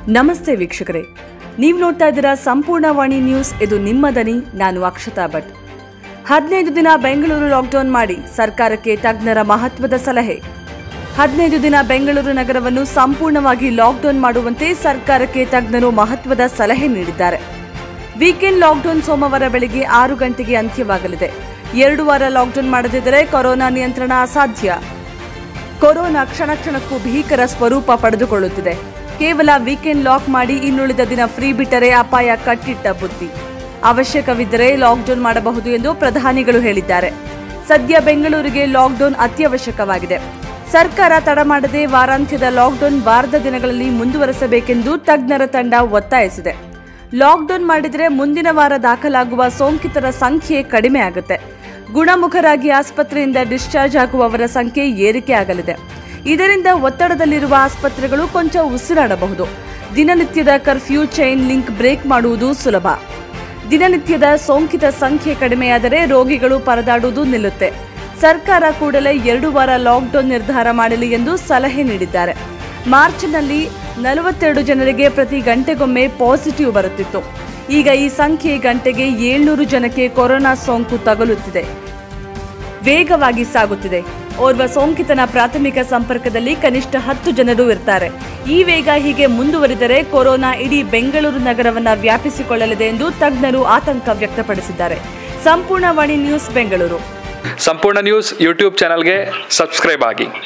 ನಮಸ್ತೆ ವೀಕ್ಷಕರೇ ನೀವು ನೋಡ್ತಾ ಇದ್ದೀರಾ ಸಂಪೂರ್ಣ ವಾಣಿ ನ್ಯೂಸ್ ಇದು ನಿಮ್ಮ ದನಿ ನಾನು ಅಕ್ಷತಾ ಭಟ್ ಹದಿನೈದು ದಿನ ಬೆಂಗಳೂರು ಲಾಕ್ಡೌನ್ ಮಾಡಿ ಸರ್ಕಾರಕ್ಕೆ ತಜ್ಞರ ಮಹತ್ವದ ಸಲಹೆ ಹದಿನೈದು ದಿನ ಬೆಂಗಳೂರು ನಗರವನ್ನು ಸಂಪೂರ್ಣವಾಗಿ ಲಾಕ್ಡೌನ್ ಮಾಡುವಂತೆ ಸರ್ಕಾರಕ್ಕೆ ತಜ್ಞರು ಮಹತ್ವದ ಸಲಹೆ ನೀಡಿದ್ದಾರೆ ವೀಕೆಂಡ್ ಲಾಕ್ಡೌನ್ ಸೋಮವಾರ ಬೆಳಗ್ಗೆ ಆರು ಗಂಟೆಗೆ ಅಂತ್ಯವಾಗಲಿದೆ ಎರಡು ವಾರ ಲಾಕ್ಡೌನ್ ಮಾಡದಿದ್ದರೆ ಕೊರೋನಾ ನಿಯಂತ್ರಣ ಅಸಾಧ್ಯ ಕೊರೋನಾ ಕ್ಷಣ ಕ್ಷಣಕ್ಕೂ ಭೀಕರ ಸ್ವರೂಪ ಪಡೆದುಕೊಳ್ಳುತ್ತಿದೆ ಕೇವಲ ವೀಕೆಂಡ್ ಲಾಕ್ ಮಾಡಿ ಇನ್ನುಳಿದ ದಿನ ಫ್ರೀ ಬಿಟ್ಟರೆ ಅಪಾಯ ಕಟ್ಟಿಟ್ಟ ಬುದ್ಧಿ ಅವಶ್ಯಕವಿದ್ದರೆ ಲಾಕ್ಡೌನ್ ಮಾಡಬಹುದು ಎಂದು ಪ್ರಧಾನಿಗಳು ಹೇಳಿದ್ದಾರೆ ಸದ್ಯ ಬೆಂಗಳೂರಿಗೆ ಲಾಕ್ಡೌನ್ ಅತ್ಯವಶ್ಯಕವಾಗಿದೆ ಸರ್ಕಾರ ತಡ ಮಾಡದೆ ವಾರಾಂತ್ಯದ ಲಾಕ್ಡೌನ್ ವಾರದ ದಿನಗಳಲ್ಲಿ ಮುಂದುವರೆಸಬೇಕೆಂದು ತಜ್ಞರ ತಂಡ ಒತ್ತಾಯಿಸಿದೆ ಲಾಕ್ಡೌನ್ ಮಾಡಿದರೆ ಮುಂದಿನ ವಾರ ದಾಖಲಾಗುವ ಸೋಂಕಿತರ ಸಂಖ್ಯೆ ಕಡಿಮೆ ಆಗುತ್ತೆ ಗುಣಮುಖರಾಗಿ ಆಸ್ಪತ್ರೆಯಿಂದ ಡಿಸ್ಚಾರ್ಜ್ ಆಗುವವರ ಸಂಖ್ಯೆ ಏರಿಕೆ ಆಗಲಿದೆ ಇದರಿಂದ ಒತ್ತಡದಲ್ಲಿರುವ ಆಸ್ಪತ್ರೆಗಳು ಕೊಂಚ ಉಸಿರಾಡಬಹುದು ದಿನನಿತ್ಯದ ಕರ್ಫ್ಯೂ ಚೈನ್ ಲಿಂಕ್ ಬ್ರೇಕ್ ಮಾಡುವುದು ಸುಲಭ ದಿನನಿತ್ಯದ ಸೋಂಕಿತ ಸಂಖ್ಯೆ ಕಡಿಮೆಯಾದರೆ ರೋಗಿಗಳು ಪರದಾಡುವುದು ನಿಲ್ಲುತ್ತೆ ಸರ್ಕಾರ ಕೂಡಲೇ ಎರಡು ವಾರ ಲಾಕ್ಡೌನ್ ನಿರ್ಧಾರ ಮಾಡಲಿ ಎಂದು ಸಲಹೆ ನೀಡಿದ್ದಾರೆ ಮಾರ್ಚ್ನಲ್ಲಿ ನಲವತ್ತೆರಡು ಜನರಿಗೆ ಪ್ರತಿ ಗಂಟೆಗೊಮ್ಮೆ ಪಾಸಿಟಿವ್ ಬರುತ್ತಿತ್ತು ಈಗ ಈ ಸಂಖ್ಯೆ ಗಂಟೆಗೆ ಏಳ್ನೂರು ಜನಕ್ಕೆ ಕೊರೋನಾ ಸೋಂಕು ತಗುಲುತ್ತಿದೆ ವೇಗವಾಗಿ ಸಾಗುತ್ತಿದೆ ಓರ್ವ ಸೋಂಕಿತನ ಪ್ರಾಥಮಿಕ ಸಂಪರ್ಕದಲ್ಲಿ ಕನಿಷ್ಠ ಹತ್ತು ಜನರು ಇರ್ತಾರೆ ಈ ವೇಗ ಹೀಗೆ ಮುಂದುವರಿದರೆ ಕೊರೋನಾ ಇಡೀ ಬೆಂಗಳೂರು ನಗರವನ್ನ ವ್ಯಾಪಿಸಿಕೊಳ್ಳಲಿದೆ ಎಂದು ತಜ್ಞರು ಆತಂಕ ವ್ಯಕ್ತಪಡಿಸಿದ್ದಾರೆ ಸಂಪೂರ್ಣ ವಾಣಿ ನ್ಯೂಸ್ ಬೆಂಗಳೂರು ಸಂಪೂರ್ಣ ನ್ಯೂಸ್ ಯೂಟ್ಯೂಬ್ ಚಾನಲ್ಗೆ ಸಬ್ಸ್ಕ್ರೈಬ್ ಆಗಿ